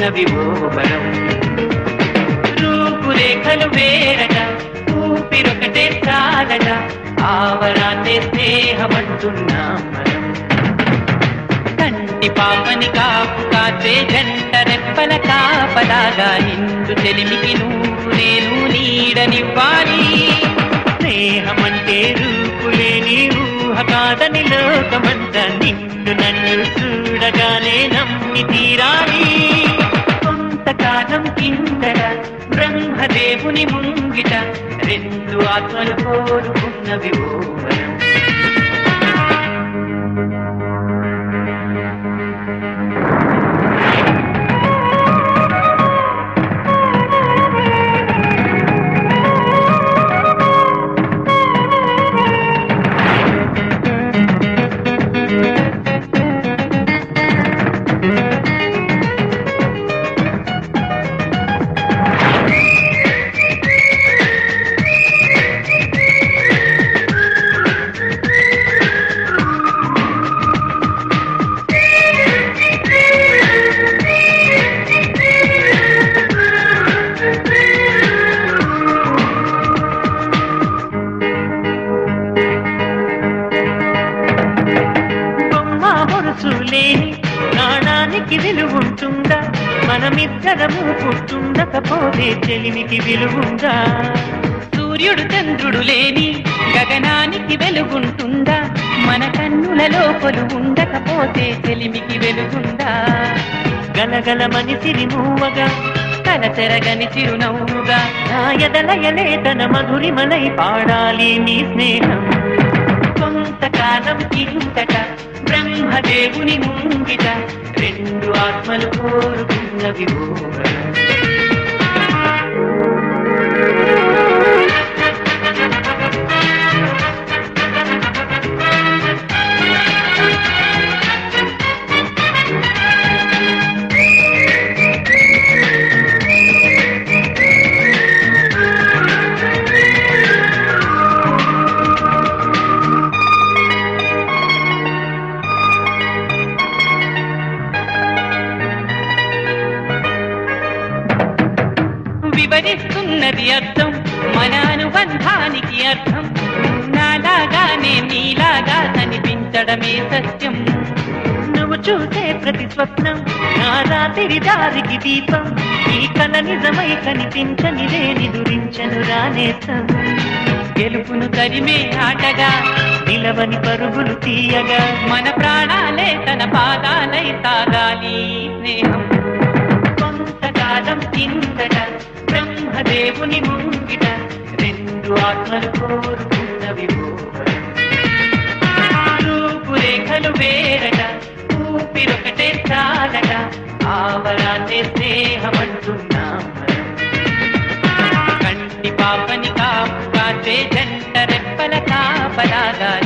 కోరుకున్నవి ఓ వరం రూపురేఖలు వేరట ఊపిరొకటే చాలట ఆవరాన్నే స్నేహమంటున్నాం మనం కంటి పాపని కాపు కాచే జంట రెప్పల కాపలాగా నిండు చెలిమికి నువ్వు నేను నీడనివ్వాలి స్నేహమంటే రూపులేని ఊహ కాదని లోకమంతా నిన్ను నన్ను చూడగానే నమ్మి తీరాలి కొంతకాలం కిందట బ్రహ్మదేవుని ముంగిట రెండు ఆత్మలు కోరుకున్నవి ఓ వరం బొమ్మ మురుసులేని నాణానికి విలువుంటుందా మనమిద్దరము పుట్టుండకపోతే చెలిమికి విలువుందా సూర్యుడు చంద్రుడు లేని గగనానికి వెలుగుంటుందా మన కన్నులలో కొలు ఉండకపోతే చెలిమికి వెలుగుందా గలగల మనిసిరి మూవగా కలచెరగని చిరునవ్వుగా నా ఎదలయలే తన మధురిమలై పాడాలి నీ స్నేహం కొంతకాలం కిందట బ్రహ్మదేవుని ముంగిట రెండు ఆత్మలు కోరుకున్నవి ఓ వరం. వివరిస్తున్నది అర్థం మన అనుబంధానికి అర్థం నాలాగానే నీలాగా కనిపించడమే సత్యం నువ్వు చూసే ప్రతి స్వప్నం నా రాత్రి దారికి దీపం ఈ కల నిజమై కనిపించని లేని దురించను రానేసం గెలుపును తరిమే ఆటగా నిలవని పరుగులు తీయగా మన ప్రాణాలే తన పాదాలై సాగాలి స్నేహం కొంతకాలం కిందట బ్రహ్మదేవుని ముంగిట రెండు ఆత్మలు కోరుకున్నవి ఓ వరం. రూపురేఖలు వేరట ఊపిరొకటే చాలట ఆవరాన్నే స్నేహమంటున్నాం మనం. కంటి పాపని కాపు కాచే జంట రెప్పల కాపలాగా